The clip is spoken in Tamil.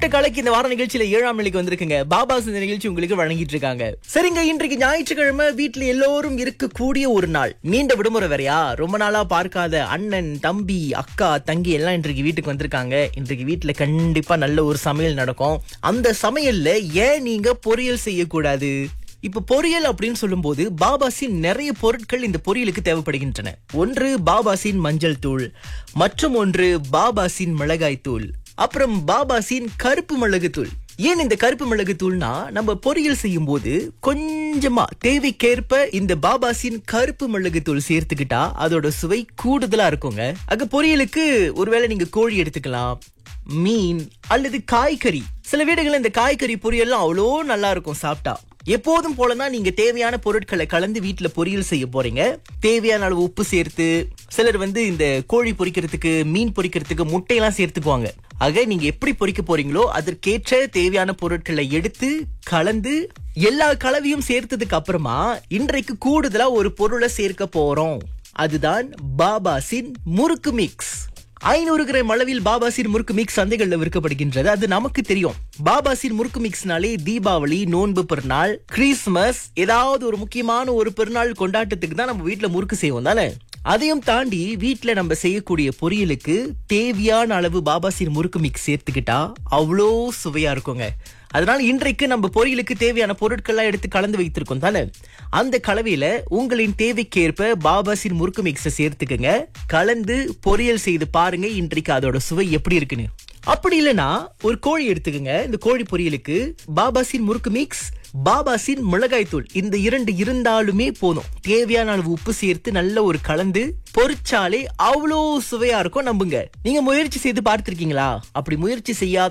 சாப்பிட்ட காலைக்கு இந்த வார நிகழ்ச்சியில ஏழாம் நிலைக்கு வந்திருக்குங்க பாபாஸ் இந்த நிகழ்ச்சி உங்களுக்கு வழங்கிட்டு இருக்காங்க சரிங்க இன்றைக்கு ஞாயிற்றுக்கிழமை வீட்டுல எல்லோரும் இருக்கக்கூடிய ஒரு நாள் நீண்ட விடுமுறை வேறையா ரொம்ப நாளா பார்க்காத அண்ணன் தம்பி அக்கா தங்கி எல்லாம் இன்றைக்கு வீட்டுக்கு வந்திருக்காங்க இன்றைக்கு வீட்டுல கண்டிப்பா நல்ல ஒரு சமையல் நடக்கும் அந்த சமையல்ல ஏன் நீங்க பொரியல் செய்யக்கூடாது இப்ப பொரியல் அப்படின்னு சொல்லும்போது பாபாசின் நிறைய பொருட்கள் இந்த பொரியலுக்கு தேவைப்படுகின்றன ஒன்று பாபாசின் மஞ்சள் தூள் மற்றும் ஒன்று பாபாசின் மிளகாய் தூள் அப்புறம் பாபாசின் கருப்பு மிளகு தூள் ஏன் இந்த கருப்பு மிளகு தூள்னா நம்ம பொரியல் செய்யும் போது கொஞ்சமா தேவைக்கேற்ப இந்த பாபாசின் கருப்பு மிளகு தூள் சேர்த்துக்கிட்டா அதோட சுவை கூடுதலா இருக்குங்க அங்க பொரியலுக்கு ஒருவேளை நீங்க கோழி எடுத்துக்கலாம் மீன் அல்லது காய்கறி சில வீடுகள்ல இந்த காய்கறி பொரியல்லாம் அவ்வளோ நல்லா இருக்கும் சாப்பிட்டா எப்போதும் போலதான் நீங்க தேவையான பொருட்களை கலந்து வீட்டுல பொரியல் செய்ய போறீங்க தேவையான அளவு உப்பு சேர்த்து சிலர் வந்து இந்த கோழி பொரிக்கிறதுக்கு மீன் பொரிக்கிறதுக்கு முட்டையெல்லாம் சேர்த்துக்குவாங்க ஆக நீங்க எப்படி பொரிக்க போறீங்களோ அதற்கேற்ற தேவையான பொருட்களை எடுத்து கலந்து எல்லா கலவையும் சேர்த்ததுக்கு அப்புறமா இன்றைக்கு கூடுதலா ஒரு பொருளை சேர்க்க போறோம் அதுதான் பாபாசின் முறுக்கு மிக்ஸ் ஐநூறு கிராம் அளவில் பாபாசின் முறுக்கு மிக்ஸ் சந்தைகள்ல விற்கப்படுகின்றது அது நமக்கு தெரியும் பாபாசின் முறுக்கு மிக்ஸ்னாலே தீபாவளி நோன்பு பெருநாள் கிறிஸ்துமஸ் ஏதாவது ஒரு முக்கியமான ஒரு பெருநாள் கொண்டாட்டத்துக்கு தான் நம்ம வீட்ல முறுக்கு செய்வோம் தானே அதையும் தாண்டி வீட்ல நம்ம செய்யக்கூடிய பொரியலுக்கு தேவையான அளவு பாபாசின் முறுக்கு மிக்ஸ் சேர்த்துக்கிட்டா அவ்வளோ சுவையா இருக்குங்க அதனால இன்றைக்கு நம்ம பொரியலுக்கு தேவையான பொருட்கள்லாம் எடுத்து கலந்து வைத்திருக்கோம் தானே அந்த கலவையில உங்களின் தேவைக்கேற்ப பாபாசின் முறுக்கு மிக்ஸை சேர்த்துக்கங்க கலந்து பொரியல் செய்து பாருங்க இன்றைக்கு அதோட சுவை எப்படி இருக்குன்னு அப்படி இல்லைன்னா ஒரு கோழி எடுத்துக்கங்க இந்த கோழி பொரியலுக்கு பாபாசின் முறுக்கு மிக்ஸ் பாபாசின் மிளகாய் தூள் இந்த இரண்டு இருந்தாலுமே போதும் தேவையான அளவு உப்பு சேர்த்து நல்ல ஒரு கலந்து பொரிச்சாலே அவ்வளோ சுவையா இருக்கும் நம்புங்க நீங்க முயற்சி செய்து பார்த்திருக்கீங்களா அப்படி முயற்சி செய்யாத